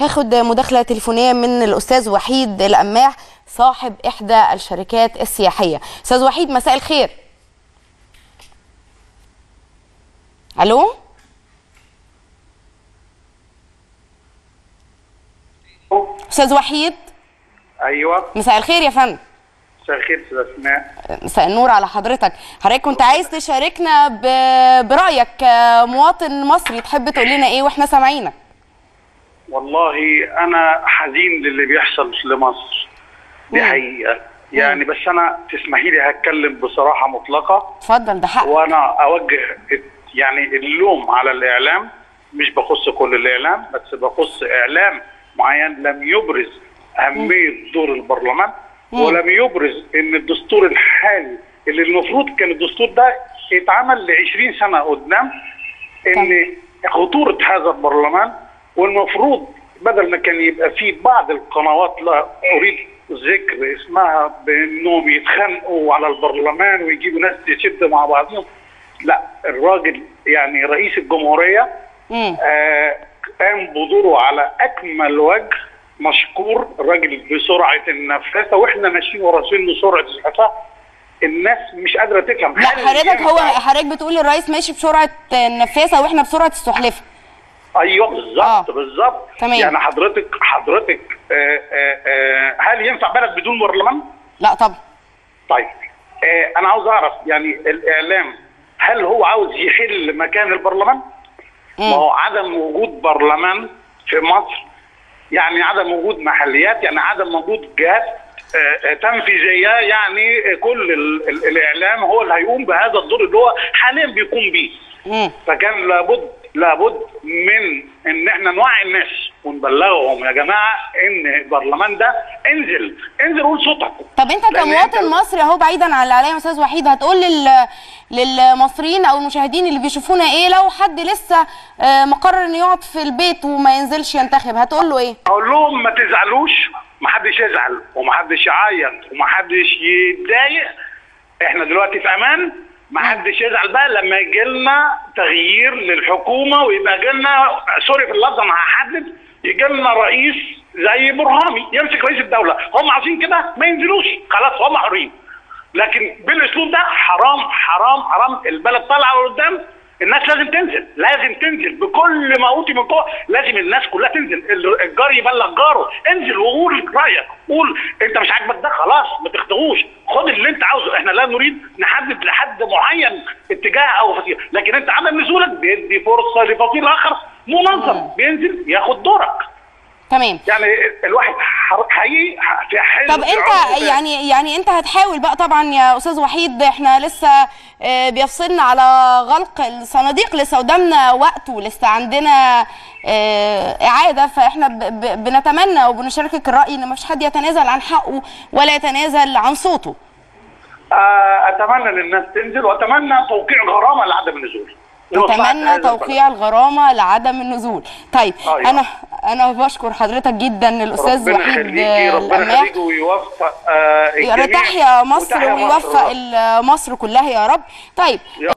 هاخد مداخلة تليفونية من الأستاذ وحيد الأماح صاحب إحدى الشركات السياحية أستاذ وحيد مساء الخير ألو أستاذ وحيد ايوه مساء الخير يا فندم مساء الخير استاذ اسماء مساء النور على حضرتك حضرتك كنت عايز تشاركنا ب- برأيك كمواطن مصري تحب تقول لنا إيه وإحنا سامعينك والله انا حزين للي بيحصل لمصر دي مم. حقيقه يعني بس انا تسمحي لي هتكلم بصراحه مطلقه اتفضل ده حق وانا اوجه يعني اللوم على الاعلام مش بخص كل الاعلام بس بخص اعلام معين لم يبرز اهميه دور البرلمان ولم يبرز ان الدستور الحالي اللي المفروض كان الدستور ده يتعمل ل 20 سنه قدام ان خطوره هذا البرلمان والمفروض بدل ما كان يبقى في بعض القنوات لا اريد ذكر اسمها بانهم يتخانقوا على البرلمان ويجيبوا ناس تشد مع بعضهم لا الراجل يعني رئيس الجمهوريه مم. آه، قام بدوره على اكمل وجه مشكور الراجل بسرعه النفاثه واحنا ماشيين ورا سنه سرعه النفاثه الناس مش قادره تفهم لا هل حضرتك هو ينفع- حضرتك بتقول الرئيس ماشي بسرعة النفاثة وإحنا بسرعة السحلفة ايوه بالظبط آه. بالظبط تمام. يعني حضرتك حضرتك آه آه آه هل ينفع بلد بدون برلمان؟ لا طبعا طيب آه انا عاوز اعرف يعني الاعلام هل هو عاوز يحل مكان البرلمان؟ ما هو عدم وجود برلمان في مصر يعني عدم وجود محليات يعني عدم وجود جهات آه، آه، تنفيذيه يعني كل ال- ال- الاعلام هو اللي هيقوم بهذا الدور اللي هو حاليا بيقوم بيه مم. فكان لابد لابد من ان احنا نوعي الناس ونبلغهم يا جماعه ان البرلمان ده انزل انزل قول صوتك طب انت لأن كمواطن أنت- مصري اهو بعيدا عن اللي عليا يا استاذ وحيد هتقول لل... للمصريين او المشاهدين اللي بيشوفونا ايه لو حد لسه آه، مقرر انه يقعد في البيت وما ينزلش ينتخب هتقول له ايه اقول لهم ما تزعلوش ما حدش يزعل وما حدش يعيط وما حدش يتضايق احنا دلوقتي في امان ما حدش يزعل بقى لما يجي لنا تغيير للحكومه ويبقى جي لنا سوري في اللفظ انا هحدد يجي لنا رئيس زي برهامي يمسك رئيس الدوله هم عايزين كده ما ينزلوش خلاص هم حرين لكن بالاسلوب ده حرام حرام حرام البلد طالعه لقدام الناس لازم تنزل لازم تنزل بكل ما اوتي من قوه لازم الناس كلها تنزل ال- الجار يبلغ جاره انزل وقول رايك قول انت مش عاجبك ده خلاص ما تخدعوش خد اللي انت عاوزه احنا لا نريد نحدد لحد معين اتجاه او فصيل لكن انت عدم نزولك بيدي فرصه لفصيل اخر منظم بينزل ياخد دورك تمام يعني الواحد حر- حقيقي في حل طب انت يعني يعني انت هتحاول بقى طبعا يا استاذ وحيد احنا لسه آه، بيفصلنا على غلق الصناديق لسه قدامنا وقت ولسه عندنا آه، اعاده فاحنا ب- ب- بنتمنى وبنشاركك الراي ان مفيش حد يتنازل عن حقه ولا يتنازل عن صوته آه، اتمنى ان الناس تنزل واتمنى توقيع غرامه لعدم النزول لمصلحة نتمنى هذا توقيع الغرامه لعدم النزول طيب أيوة. انا انا بشكر حضرتك جدا الاستاذ ربنا وحيد يخليكي ربنا الاماح يخليكي ويوفق آه يا الجميع تحيا مصر وتحيا ويوفق مصر. مصر كلها يا رب طيب يا